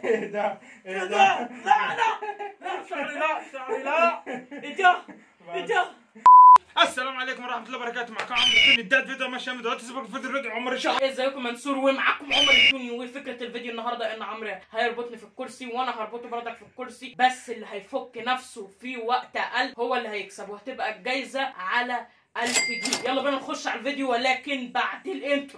اهدى لا اهدى لا لا لا شعري لا شعري لا ايه ده ايه ده السلام عليكم ورحمه الله وبركاته معكم عمرو التوني بدايه فيديو ماشي من دلوقتي سيبك الفيديو رجع عمر الشهر ايه ازيكم منصور ومعاكم عمر التوني وفكره الفيديو النهارده ان عمرو هيربطني في الكرسي وانا هربطه برضك في الكرسي بس اللي هيفك نفسه في وقت اقل هو اللي هيكسب وهتبقى الجايزه على 1000 جنيه يلا بينا نخش على الفيديو ولكن بعد الانترو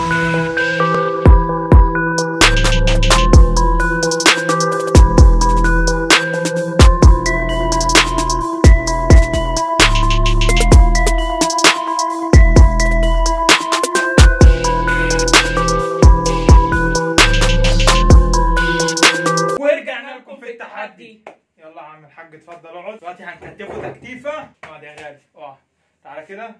ورجعنا لكم في التحدي يلا يا عم الحاج اتفضل اقعد دلوقتي هنكتفه تكتيفه اقعد يا غالي اقعد تعالى كده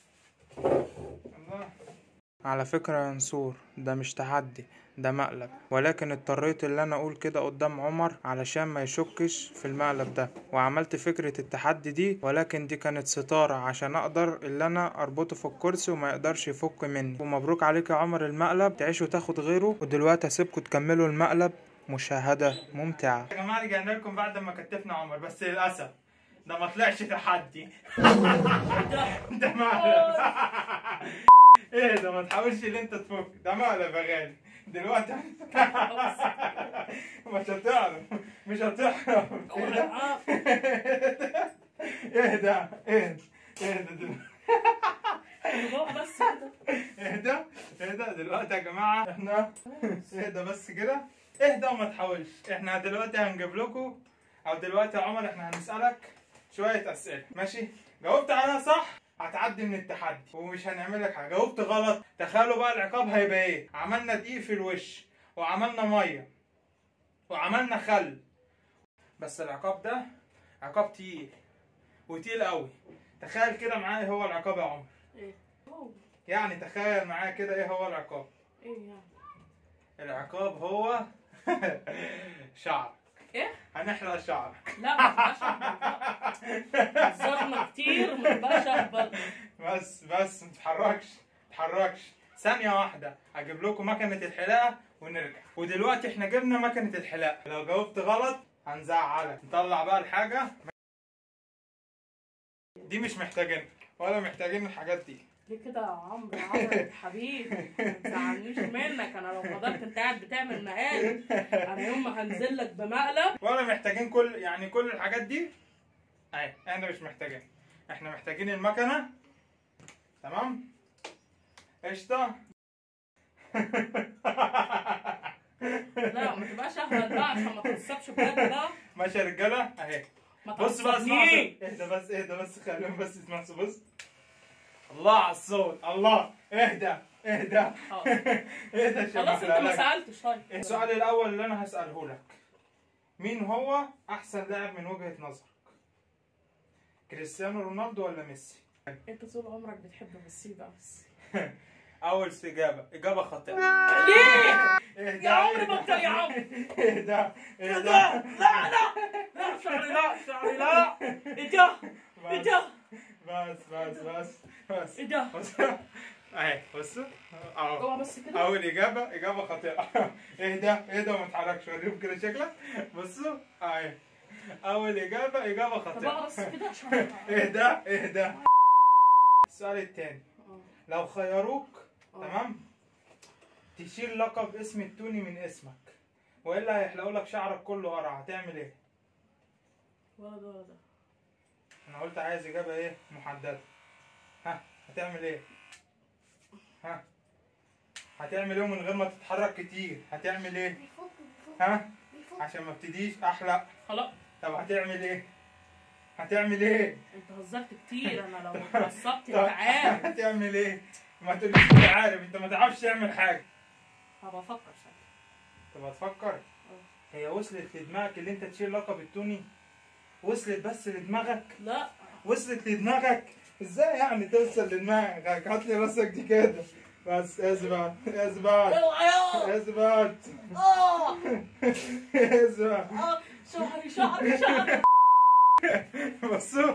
الله على فكرة يا نسور ده مش تحدي ده مقلب ولكن اضطريت اللي انا اقول كده قدام عمر علشان ما يشكش في المقلب ده وعملت فكرة التحدي دي ولكن دي كانت ستارة عشان اقدر اللي انا اربطه في الكرسي وما يقدرش يفك مني ومبروك عليك يا عمر المقلب تعيش وتاخد غيره ودلوقتي هسيبكم تكملوا المقلب مشاهدة ممتعة يا جماعه رجعنا لكم بعد ما كتفنا عمر بس للاسف ده ما طلعش تحدي ده مقلب ايه ده ما تحاولش ان انت تفك ده مقلب يا غالي دلوقتي مش هتعرف مش هتعرف ايه ده ايه ده ايه ايه ده دلوقتي بس كده اهدى اهدى دلوقتي يا جماعه احنا اهدى بس كده اهدى وما تحاولش احنا دلوقتي هنجيب لكم او دلوقتي يا عمر احنا هنسالك شويه اسئله ماشي جاوبت عليها صح هتعدي من التحدي ومش هنعمل لك حاجه جاوبت غلط تخيلوا بقى العقاب هيبقى ايه عملنا دقيق في الوش وعملنا ميه وعملنا خل بس العقاب ده عقاب تقيل وتقيل قوي تخيل كده معايا إيه هو العقاب يا عمر ايه أوه. يعني تخيل معايا كده ايه هو العقاب ايه يعني العقاب هو شعر ايه هنحرق شعرك لا ما تبقاش اهبل هزرنا كتير ما تبقاش اهبل بس بس ما تتحركش ما تتحركش ثانية واحدة هجيب لكم مكنة الحلاقة ونرجع ودلوقتي احنا جبنا مكنة الحلاقة لو جاوبت غلط هنزعلك نطلع بقى الحاجة دي مش محتاجين ولا محتاجين الحاجات دي ليه كده يا عمرو يا عمرو حبيبي ما تزعلنيش منك انا لو فضلت انت قاعد بتعمل مقالب انا يوم ما هنزل لك بمقلب ولا محتاجين كل يعني كل الحاجات دي اهي احنا مش محتاجين احنا محتاجين المكنه تمام قشطه لا ما تبقاش اهبل بقى عشان ما تتعصبش بجد بقى ماشي يا رجاله اهي ما بص بقى اسمعوا تعصبنيش. صوت. اهدى بس اهدى بس خليهم بس يسمعوا صوت. بص الله على الصوت الله اهدى اهدى حاضر. اهدى يا شباب خلاص انت ما العلاج. سالتش طيب السؤال الاول اللي انا هساله لك مين هو احسن لاعب من وجهه نظرك كريستيانو رونالدو ولا ميسي انت طول عمرك بتحب ميسي بقى بس اول اجابه اجابه خاطئه ليه؟ اهدى يا عمري اهدى. بطل يا عمرو اهدى لا اهدى لا لا لا شعري لا شعري لا ايه ده؟ ايه ده؟ بس بس بس بس ايه ده؟ بص اهي بص اهو اوعى بس كده اول اجابه اجابه خاطئه اهدى اهدى وما تتحركش وريهم كده شكلك بصوا اهي اول اجابه اجابه طب خاطئه اوعى بس كده عشان اهدى اهدى السؤال التاني اه. لو خيروك اه. تمام تشيل لقب اسم التوني من اسمك والا هيحلقوا لك شعرك كله قرع هتعمل ايه؟ ولا ده ولا ده انا قلت عايز اجابه ايه محدده ها هتعمل ايه ها هتعمل ايه من غير ما تتحرك كتير هتعمل ايه ها عشان ما ابتديش احلق خلاص طب هتعمل ايه هتعمل ايه انت هزرت كتير انا لو اتعصبت طب انت عارف هتعمل ايه ما تقوليش انت عارف انت ما تعرفش تعمل حاجه هبقى افكر ساعتها طب هتفكر هي وصلت لدماغك اللي انت تشيل لقب التوني وصلت بس لدماغك لا وصلت لدماغك ازاي يعني توصل لدماغك هات لي راسك دي كده بس اثبت اثبت اوعى يا اثبت اه اثبت اه شعري شعري شعري بصوا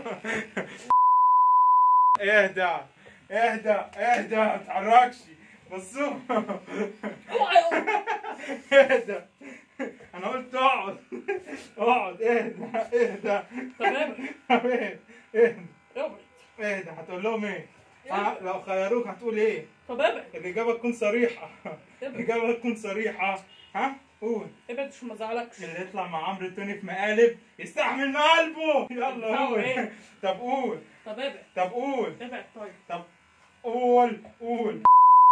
اهدى اهدى اهدى ما تتحركش بصوا اوعى يا اهدى انا قلت اسكت اقعد اقعد اهدى اهدى طب ابعد طب اهدى اهدى ابعد اهدى هتقول لهم ايه؟ ها لو خيروك هتقول ايه؟ طب ابعد الإجابة تكون صريحة ابعد الإجابة تكون صريحة ها؟ قول ابعد عشان ما ازعلكش اللي يطلع مع عمرو توني في مقالب يستحمل مقالبه يلا هو قول إيه؟ طب قول طب ابعد طب قول ابعد طيب طب قول قول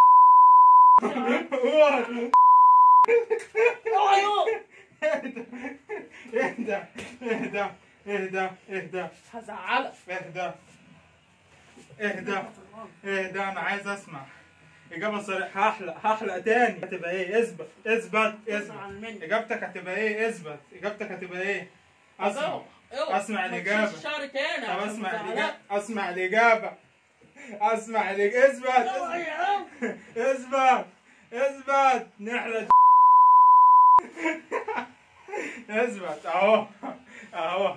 قول اوعى يو اهدى اهدى اهدى اهدى اهدى هزعلك اهدى اهدى اهدى انا عايز اسمع اجابه صريحه هحلق هحلق تاني هتبقى ايه اثبت اثبت اثبت ازعل مني اجابتك هتبقى ايه اثبت اجابتك هتبقى ايه اسمع اوعى اوعى أسمع ما الإجابة. تشيلش الشعر تاني طب عشان ما اسمع أزعلكش. الاجابه اسمع الاجابه اسمع الاجابه اثبت اوعى يا عم اثبت اثبت نحلة اثبت اهو اهو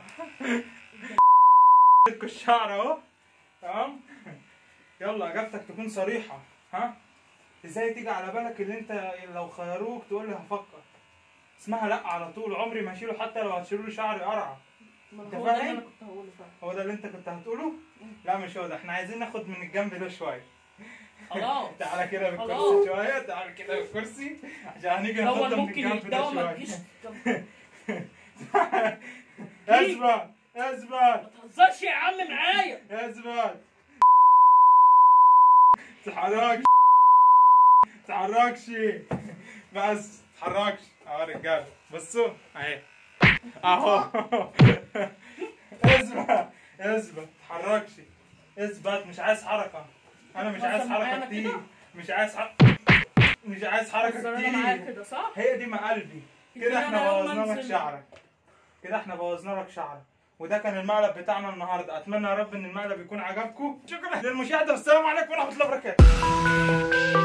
لكوا الشعر اهو تمام يلا اجابتك تكون صريحة ها ازاي تيجي على بالك اللي انت لو خيروك تقول لي هفكر اسمها لا على طول عمري ما اشيله حتى لو هتشيلوا لي شعري قرعه ما أنت هو ده اللي فاهم؟ انا كنت هقوله فعلا هو ده اللي انت كنت هتقوله لا مش هو ده احنا عايزين ناخد من الجنب ده شويه خلاص تعالى كده بالكرسي خلاص. شوية تعالى كده بالكرسي عشان هنيجي هو ناخدها من ممكن الجنب ده يتداوى ما شوية تجيش اثبت اثبت ما تهزرش يا عم معايا اثبت تحركش تحركش بس تحركش اهو رجاله بصوا اهي اهو اثبت اثبت تحركش اثبت مش عايز حركة انا مش عايز هزر معايا حركة أنا كتير كده؟ مش عايز حركة مش عايز حركة بس انا معايا كتير كده صح؟ هي دي مقلبي كده كده احنا أنا يوم بوظنا لك أنزل- شعرك كده احنا بوظنا لك شعرك وده كان المقلب بتاعنا النهارده اتمنى يا رب ان المقلب يكون عجبكم شكرا للمشاهده والسلام عليكم ورحمه الله وبركاته